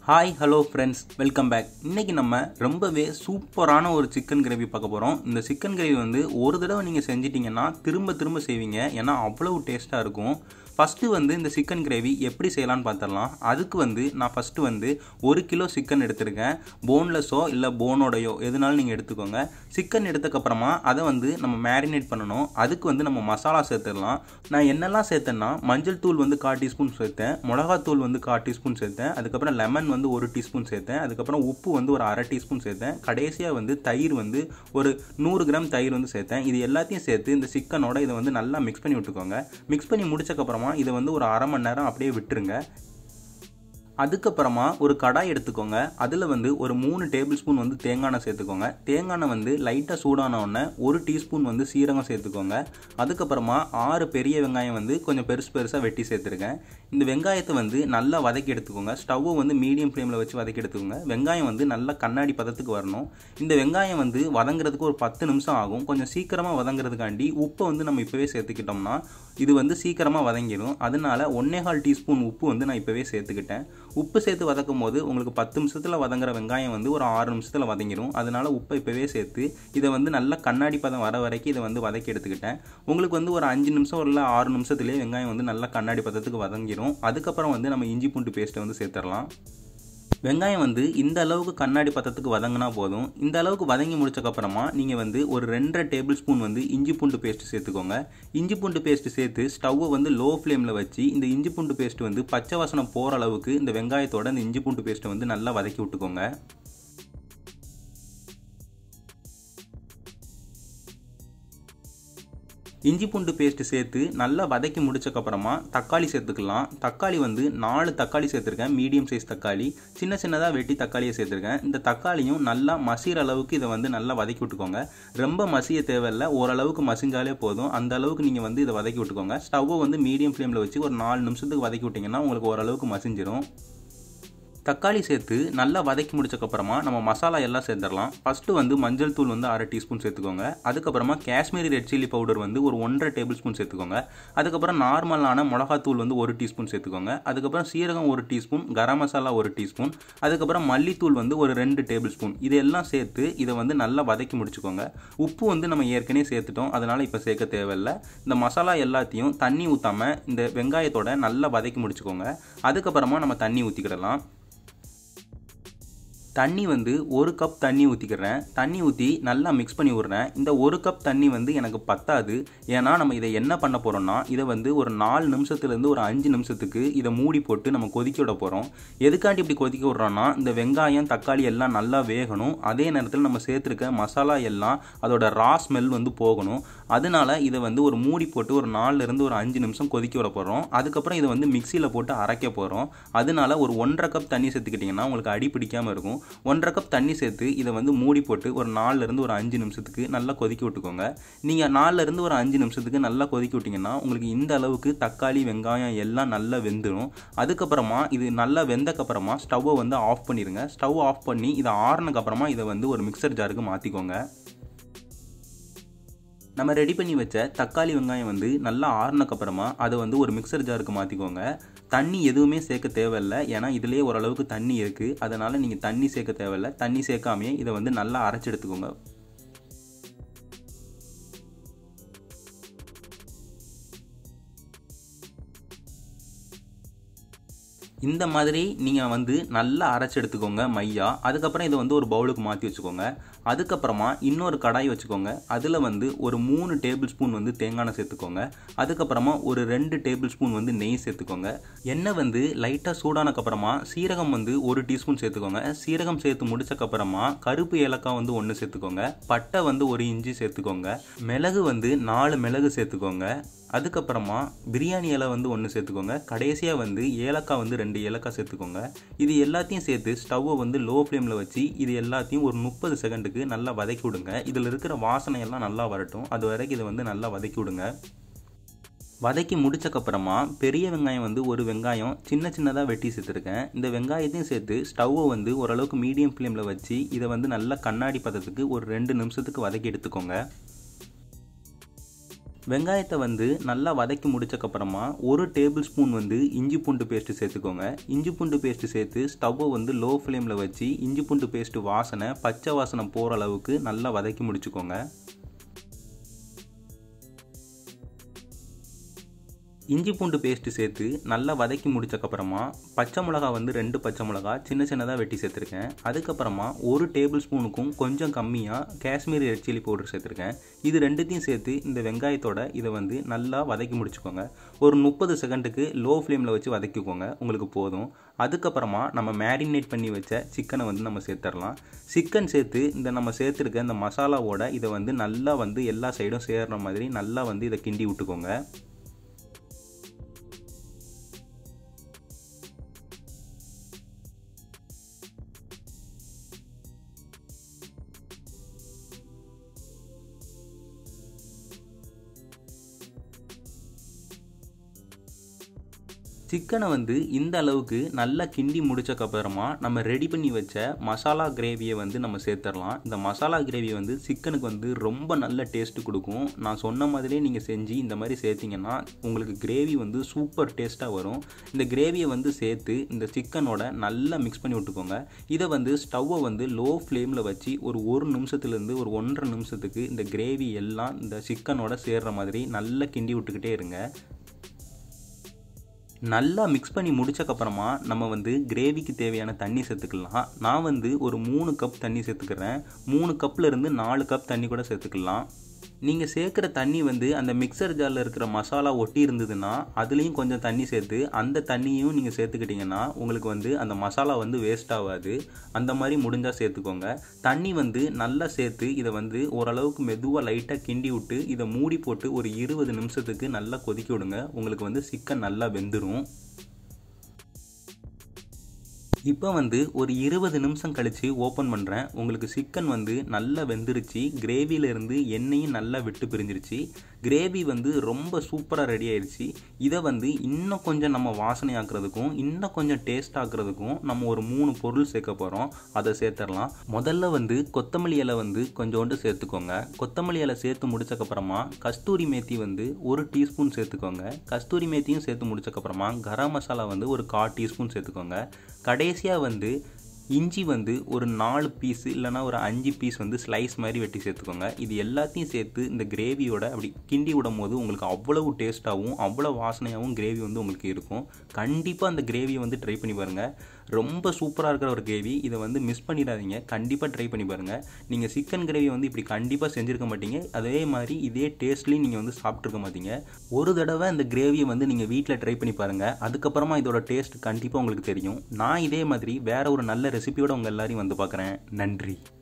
hi hello friends welcome back இன்றைக்கி நம்ம ரொம்பவே சூப்பரான ஒரு சிக்கன் கிரேவி பார்க்க போகிறோம் இந்த சிக்கன் கிரேவி வந்து ஒரு தடவை நீங்கள் செஞ்சிட்டிங்கன்னா திரும்ப திரும்ப செய்வீங்க ஏன்னா அவ்வளவு டேஸ்ட்டாக இருக்கும் ஃபஸ்ட்டு வந்து இந்த சிக்கன் கிரேவி எப்படி செய்யலான்னு பார்த்துடலாம் அதுக்கு வந்து நான் ஃபஸ்ட்டு வந்து ஒரு கிலோ சிக்கன் எடுத்திருக்கேன் போன்லெஸ்ஸோ இல்லை போனோடையோ எதுனாலும் நீங்கள் எடுத்துக்கோங்க சிக்கன் எடுத்தக்கப்புறமா அதை வந்து நம்ம மேரினேட் பண்ணணும் அதுக்கு வந்து நம்ம மசாலா சேர்த்துடலாம் நான் என்னெல்லாம் சேர்த்தேன்னா மஞ்சள் தூள் வந்து கால் டீஸ்பூன் சேர்த்தேன் மிளகாத்தூள் வந்து கால் டீஸ்பூன் சேர்த்தேன் அதுக்கப்புறம் லெமன் வந்து ஒரு டீஸ்பூன் சேர்த்தேன் அதுக்கப்புறம் உப்பு வந்து ஒரு அரை டீஸ்பூன் சேர்த்தேன் கடைசியாக வந்து தயிர் வந்து ஒரு நூறு கிராம் தயிர் வந்து சேர்த்தேன் இது எல்லாத்தையும் சேர்த்து இந்த சிக்கனோட இதை வந்து நல்லா மிக்ஸ் பண்ணி விட்டுக்கோங்க மிக்ஸ் பண்ணி முடிச்சக்கப்புறமா இதை வந்து ஒரு அரை மணி நேரம் அப்படியே விட்டுருங்க அதுக்கப்புறமா ஒரு கடாய் எடுத்துக்கோங்க அதில் வந்து ஒரு மூணு டேபிள் ஸ்பூன் வந்து தேங்காய் எண்ணெய் சேர்த்துக்கோங்க தேங்காய் எண்ணெய் வந்து லைட்டாக சூடான உடனே ஒரு டீஸ்பூன் வந்து சீரகம் சேர்த்துக்கோங்க அதுக்கப்புறமா ஆறு பெரிய வெங்காயம் வந்து கொஞ்சம் பெருசு பெருசாக வெட்டி சேர்த்துருக்கேன் இந்த வெங்காயத்தை வந்து நல்லா வதக்கி எடுத்துக்கோங்க ஸ்டவ்வை வந்து மீடியம் ஃப்ளேமில் வச்சு வதக்கி எடுத்துக்கோங்க வெங்காயம் வந்து நல்லா கண்ணாடி பதத்துக்கு வரணும் இந்த வெங்காயம் வந்து வதங்குறதுக்கு ஒரு பத்து நிமிஷம் ஆகும் கொஞ்சம் சீக்கிரமாக வதங்குறதுக்காண்டி உப்பை வந்து நம்ம இப்போவே சேர்த்துக்கிட்டோம்னா இது வந்து சீக்கிரமாக வதங்கிடும் அதனால ஒன்னேகால் டீஸ்பூன் உப்பு வந்து நான் இப்போவே சேர்த்துக்கிட்டேன் உப்பு சேர்த்து வதக்கும் போது உங்களுக்கு பத்து நிமிஷத்தில் வதங்குற வெங்காயம் வந்து ஒரு ஆறு நிமிஷத்தில் வதங்கிடும் அதனால உப்பை இப்போவே சேர்த்து இதை வந்து நல்லா கண்ணாடி பதம் வர வரைக்கும் இதை வந்து வதக்கி எடுத்துக்கிட்டேன் உங்களுக்கு வந்து ஒரு அஞ்சு நிமிஷம் இல்லை ஆறு நிமிஷத்துலேயே வெங்காயம் வந்து நல்லா கண்ணாடி பதத்துக்கு வதங்கிடும் அதுக்கப்புறம் வந்து நம்ம இஞ்சி பூண்டு பேஸ்ட்டை வந்து சேர்த்துடலாம் வெங்காயம் வந்து இந்த அளவுக்கு கண்ணாடி பத்தத்துக்கு வதங்கினா போதும் இந்த அளவுக்கு வதங்கி முடிச்சக்கப்புறமா நீங்கள் வந்து ஒரு ரெண்டரை டேபிள் ஸ்பூன் வந்து இஞ்சி பூண்டு பேஸ்ட் சேர்த்துக்கோங்க இஞ்சி பூண்டு பேஸ்ட் சேர்த்து ஸ்டவ்வை வந்து லோ ஃப்ளேமில் வச்சு இந்த இஞ்சி பூண்டு பேஸ்ட் வந்து பச்சை வாசனம் போகிற அளவுக்கு இந்த வெங்காயத்தோட இந்த இஞ்சி பூண்டு பேஸ்ட்டை வந்து நல்லா வதக்கி விட்டுக்கோங்க இஞ்சி பூண்டு பேஸ்ட் சேர்த்து நல்லா வதக்கி முடிச்சக்கப்புறமா தக்காளி சேர்த்துக்கலாம் தக்காளி வந்து நாலு தக்காளி சேர்த்துருக்கேன் மீடியம் சைஸ் தக்காளி சின்ன சின்னதாக வெட்டி தக்காளியை சேர்த்துருக்கேன் இந்த தக்காளியும் நல்லா மசிகிற அளவுக்கு இதை வந்து நல்லா வதக்கி விட்டுக்கோங்க ரொம்ப மசிய தேவையில்லை ஓரளவுக்கு மசிஞ்சாலே போதும் அந்த அளவுக்கு நீங்கள் வந்து இதை வதக்கி விட்டுக்கோங்க ஸ்டவ்வை வந்து மீடியம் ஃப்ளேமில் வச்சு ஒரு நாலு நிமிஷத்துக்கு வதக்கி விட்டிங்கன்னா உங்களுக்கு ஓரளவுக்கு மசிஞ்சிரும் தக்காளி சேர்த்து நல்லா வதக்கி முடிச்சக்கப்புறமா நம்ம மசாலா எல்லாம் சேர்த்துடலாம் ஃபஸ்ட்டு வந்து மஞ்சள் தூள் வந்து அரை டீஸ்பூன் சேர்த்துக்கோங்க அதுக்கப்புறமா காஷ்மீரி ரெட் சில்லி பவுடர் வந்து ஒரு ஒன்றரை டேபிள் ஸ்பூன் சேர்த்துக்கோங்க அதுக்கப்புறம் நார்மலான மிளகாத்தூள் வந்து ஒரு டீஸ்பூன் சேர்த்துக்கோங்க அதுக்கப்புறம் சீரகம் ஒரு டீஸ்பூன் கரம் மசாலா ஒரு டீஸ்பூன் அதுக்கப்புறம் மல்லித்தூள் வந்து ஒரு ரெண்டு டேபிள் ஸ்பூன் இதெல்லாம் சேர்த்து இதை வந்து நல்லா வதக்கி முடிச்சுக்கோங்க உப்பு வந்து நம்ம ஏற்கனவே சேர்த்துட்டோம் அதனால் இப்போ சேர்க்க தேவையில்லை இந்த மசாலா எல்லாத்தையும் தண்ணி ஊற்றாமல் இந்த வெங்காயத்தோட நல்லா வதக்கி முடிச்சுக்கோங்க அதுக்கப்புறமா நம்ம தண்ணி ஊற்றிக்கிடலாம் தண்ணி வந்து ஒரு கப் தண்ணி ஊற்றிக்கிறேன் தண்ணி ஊற்றி நல்லா மிக்ஸ் பண்ணி விட்றேன் இந்த ஒரு கப் தண்ணி வந்து எனக்கு பத்தாது ஏன்னா நம்ம இதை என்ன பண்ண போகிறோம்னா இதை வந்து ஒரு நாலு நிமிஷத்துலேருந்து ஒரு அஞ்சு நிமிஷத்துக்கு இதை மூடி போட்டு நம்ம கொதிக்க விட போகிறோம் எதுக்காண்டி இப்படி கொதிக்க விட்றோன்னா இந்த வெங்காயம் தக்காளி எல்லாம் நல்லா வேகணும் அதே நேரத்தில் நம்ம சேர்த்துருக்க மசாலா எல்லாம் அதோட ரா ஸ்மெல் வந்து போகணும் அதனால இதை வந்து ஒரு மூடி போட்டு ஒரு நாலுலேருந்து ஒரு அஞ்சு நிமிஷம் கொதிக்க விட போகிறோம் அதுக்கப்புறம் இதை வந்து மிக்சியில் போட்டு அரைக்க போகிறோம் அதனால ஒரு ஒன்றரை கப் தண்ணி சேர்த்துக்கிட்டிங்கன்னா உங்களுக்கு அடி பிடிக்காமல் இருக்கும் ஒன்றரை கப் தண்ணி சேர்த்து இதை வந்து மூடி போட்டு ஒரு நாலுலேருந்து ஒரு அஞ்சு நிமிஷத்துக்கு நல்லா கொதிக்க விட்டுக்கோங்க நீங்கள் நாலுலேருந்து ஒரு அஞ்சு நிமிஷத்துக்கு நல்லா கொதிக்க விட்டிங்கன்னா உங்களுக்கு இந்த அளவுக்கு தக்காளி வெங்காயம் எல்லாம் நல்லா வெந்துடும் அதுக்கப்புறமா இது நல்லா வெந்தக்கப்புறமா ஸ்டவ்வை வந்து ஆஃப் பண்ணிடுங்க ஸ்டவ் ஆஃப் பண்ணி இதை ஆறுனக்கப்புறமா இதை வந்து ஒரு மிக்சர் ஜாருக்கு மாற்றிக்கோங்க நம்ம ரெடி பண்ணி வச்ச தக்காளி வெங்காயம் வந்து நல்லா ஆறுனக்கப்புறமா அதை வந்து ஒரு மிக்சர் ஜாருக்கு மாற்றிக்கோங்க தண்ணி எதுவுமே சேர்க்க தேவையில்லை ஏன்னா இதுலேயே ஓரளவுக்கு தண்ணி இருக்குது அதனால் நீங்கள் தண்ணி சேர்க்க தேவையில்லை தண்ணி சேர்க்காமையே இதை வந்து நல்லா அரைச்சி எடுத்துக்கோங்க இந்த மாதிரி நீங்கள் வந்து நல்லா அரைச்சி எடுத்துக்கோங்க மையா அதுக்கப்புறம் இதை வந்து ஒரு பவுலுக்கு மாற்றி வச்சுக்கோங்க அதுக்கப்புறமா இன்னொரு கடாய் வச்சுக்கோங்க அதில் வந்து ஒரு மூணு டேபிள் ஸ்பூன் வந்து தேங்காய் எண்ணெய் சேர்த்துக்கோங்க அதுக்கப்புறமா ஒரு ரெண்டு டேபிள் ஸ்பூன் வந்து நெய் சேர்த்துக்கோங்க எண்ணெய் வந்து லைட்டாக சூடானக்கப்புறமா சீரகம் வந்து ஒரு டீஸ்பூன் சேர்த்துக்கோங்க சீரகம் சேர்த்து முடிச்சக்கப்புறமா கருப்பு ஏலக்காய் வந்து ஒன்று சேர்த்துக்கோங்க பட்டை வந்து ஒரு இஞ்சி சேர்த்துக்கோங்க மிளகு வந்து நாலு மிளகு சேர்த்துக்கோங்க அதுக்கப்புறமா பிரியாணி இலை வந்து ஒன்று சேர்த்துக்கோங்க கடைசியாக வந்து ஏலக்காய் வந்து ரெண்டு ஏலக்காய் சேர்த்துக்கோங்க இது எல்லாத்தையும் சேர்த்து ஸ்டவ்வை வந்து லோ ஃப்ளேமில் வச்சு இது எல்லாத்தையும் ஒரு முப்பது செகண்டுக்கு நல்லா வதக்கி விடுங்க இதில் இருக்கிற வாசனை எல்லாம் நல்லா வரட்டும் அது வரைக்கும் இதை வந்து நல்லா வதக்கி விடுங்க வதக்கி முடிச்சக்கப்புறமா பெரிய வெங்காயம் வந்து ஒரு வெங்காயம் சின்ன சின்னதாக வெட்டி சேர்த்துருக்கேன் இந்த வெங்காயத்தையும் சேர்த்து ஸ்டவ்வை வந்து ஓரளவுக்கு மீடியம் ஃப்ளேமில் வச்சு இதை வந்து நல்லா கண்ணாடி பதத்துக்கு ஒரு ரெண்டு நிமிஷத்துக்கு வதக்கி எடுத்துக்கோங்க வெங்காயத்தை வந்து நல்லா வதக்கி முடிச்சக்கப்புறமா ஒரு டேபிள் ஸ்பூன் வந்து இஞ்சி பூண்டு பேஸ்ட்டு சேர்த்துக்கோங்க இஞ்சி பூண்டு பேஸ்ட்டு சேர்த்து ஸ்டவ்வை வந்து லோ ஃப்ளேமில் வச்சு இஞ்சி பூண்டு பேஸ்ட்டு வாசனை பச்சை வாசனை போகிற அளவுக்கு நல்லா வதக்கி முடிச்சுக்கோங்க இஞ்சி பூண்டு பேஸ்ட்டு சேர்த்து நல்லா வதக்கி முடிச்சக்கப்புறமா பச்சை மிளகா வந்து ரெண்டு பச்சை மிளகா சின்ன சின்னதாக வெட்டி சேர்த்துருக்கேன் அதுக்கப்புறமா ஒரு டேபிள் ஸ்பூனுக்கும் கொஞ்சம் கம்மியாக காஷ்மீரி ரெட் சில்லி பவுடர் சேர்த்துருக்கேன் இது ரெண்டுத்தையும் சேர்த்து இந்த வெங்காயத்தோட இதை வந்து நல்லா வதக்கி முடிச்சுக்கோங்க ஒரு முப்பது செகண்டுக்கு லோ ஃப்ளேமில் வச்சு வதக்கிக்கோங்க உங்களுக்கு போதும் அதுக்கப்புறமா நம்ம மேரினேட் பண்ணி வச்ச சிக்கனை வந்து நம்ம சேர்த்துடலாம் சிக்கன் சேர்த்து இந்த நம்ம சேர்த்துருக்க இந்த மசாலாவோட இதை வந்து நல்லா வந்து எல்லா சைடும் சேர்கிற மாதிரி நல்லா வந்து இதை கிண்டி விட்டுக்கோங்க சிக்கனை வந்து இந்த அளவுக்கு நல்லா கிண்டி முடிச்சக்கப்புறமா நம்ம ரெடி பண்ணி வச்ச மசாலா கிரேவியை வந்து நம்ம சேர்த்துடலாம் இந்த மசாலா கிரேவி வந்து சிக்கனுக்கு வந்து ரொம்ப நல்ல டேஸ்ட் கொடுக்கும் நான் சொன்ன மாதிரியே நீங்கள் செஞ்சு இந்த மாதிரி சேர்த்திங்கன்னா உங்களுக்கு கிரேவி வந்து சூப்பர் டேஸ்ட்டாக வரும் இந்த கிரேவியை வந்து சேர்த்து இந்த சிக்கனோட நல்லா மிக்ஸ் பண்ணி விட்டுக்கோங்க இதை வந்து ஸ்டவ்வை வந்து லோ ஃப்ளேமில் வச்சு ஒரு ஒரு நிமிஷத்துலேருந்து ஒரு ஒன்றரை நிமிஷத்துக்கு இந்த கிரேவி எல்லாம் இந்த சிக்கனோட சேர்கிற மாதிரி நல்லா கிண்டி விட்டுக்கிட்டே இருங்க நல்லா மிக்ஸ் பண்ணி முடிச்சக்கப்புறமா நம்ம வந்து கிரேவிக்கு தேவையான தண்ணி சேர்த்துக்கலாம் நான் வந்து ஒரு மூணு கப் தண்ணி சேர்த்துக்கிறேன் மூணு கப்பில் இருந்து நாலு கப் தண்ணி கூட சேர்த்துக்கலாம் நீங்கள் சேர்க்குற தண்ணி வந்து அந்த மிக்சர் ஜாரில் இருக்கிற மசாலா ஒட்டி இருந்ததுன்னா அதுலேயும் கொஞ்சம் தண்ணி சேர்த்து அந்த தண்ணியும் நீங்கள் சேர்த்துக்கிட்டிங்கன்னா உங்களுக்கு வந்து அந்த மசாலா வந்து வேஸ்ட் ஆகாது அந்த மாதிரி முடிஞ்சால் சேர்த்துக்கோங்க தண்ணி வந்து நல்லா சேர்த்து இதை வந்து ஓரளவுக்கு மெதுவாக லைட்டாக கிண்டி விட்டு இதை மூடி போட்டு ஒரு இருபது நிமிஷத்துக்கு நல்லா கொதிக்க விடுங்க உங்களுக்கு வந்து சிக்கன் நல்லா வெந்துடும் இப்போ வந்து ஒரு இருபது நிமிஷம் கழித்து ஓப்பன் பண்ணுறேன் உங்களுக்கு சிக்கன் வந்து நல்லா வெந்துருச்சு கிரேவியிலேருந்து எண்ணெயும் நல்லா விட்டு பிரிஞ்சிருச்சு கிரேவி வந்து ரொம்ப சூப்பராக ரெடி ஆயிடுச்சு இதை வந்து இன்னும் கொஞ்சம் நம்ம வாசனை ஆக்குறதுக்கும் இன்னும் கொஞ்சம் டேஸ்ட் ஆக்குறதுக்கும் நம்ம ஒரு மூணு பொருள் சேர்க்க போகிறோம் அதை சேர்த்துடலாம் முதல்ல வந்து கொத்தமல்லி இலை வந்து கொஞ்சோண்டு சேர்த்துக்கோங்க கொத்தமல்லி இலை சேர்த்து முடிச்சக்கப்புறமா கஸ்தூரி மேத்தி வந்து ஒரு டீஸ்பூன் சேர்த்துக்கோங்க கஸ்தூரி மேத்தியும் சேர்த்து முடிச்சக்கப்புறமா கரம் மசாலா வந்து ஒரு கால் டீஸ்பூன் சேர்த்துக்கோங்க கடைசியாக வந்து இஞ்சி வந்து ஒரு நாலு பீஸ் இல்லைனா ஒரு அஞ்சு பீஸ் வந்து ஸ்லைஸ் மாதிரி வெட்டி சேர்த்துக்கோங்க இது எல்லாத்தையும் சேர்த்து இந்த கிரேவியோட அப்படி கிண்டி விடும் போது உங்களுக்கு அவ்வளவு டேஸ்ட்டாகவும் அவ்வளோ வாசனையாகவும் கிரேவி வந்து உங்களுக்கு இருக்கும் கண்டிப்பாக அந்த கிரேவியை வந்து ட்ரை பண்ணி பாருங்கள் ரொம்ப சூப்பராக இருக்கிற ஒரு கிரேவி இதை வந்து மிஸ் பண்ணிடாதீங்க கண்டிப்பாக ட்ரை பண்ணி பாருங்கள் நீங்கள் சிக்கன் கிரேவி வந்து இப்படி கண்டிப்பாக செஞ்சுருக்க மாட்டீங்க அதே மாதிரி இதே டேஸ்ட்லேயும் நீங்கள் வந்து சாப்பிட்ருக்க மாட்டீங்க ஒரு தடவை இந்த கிரேவியை வந்து நீங்கள் வீட்டில் ட்ரை பண்ணி பாருங்கள் அதுக்கப்புறமா இதோட டேஸ்ட் கண்டிப்பாக உங்களுக்கு தெரியும் நான் இதே மாதிரி வேற ஒரு நல்ல ரெசிபியோட உங்கள் எல்லாரையும் வந்து பார்க்குறேன் நன்றி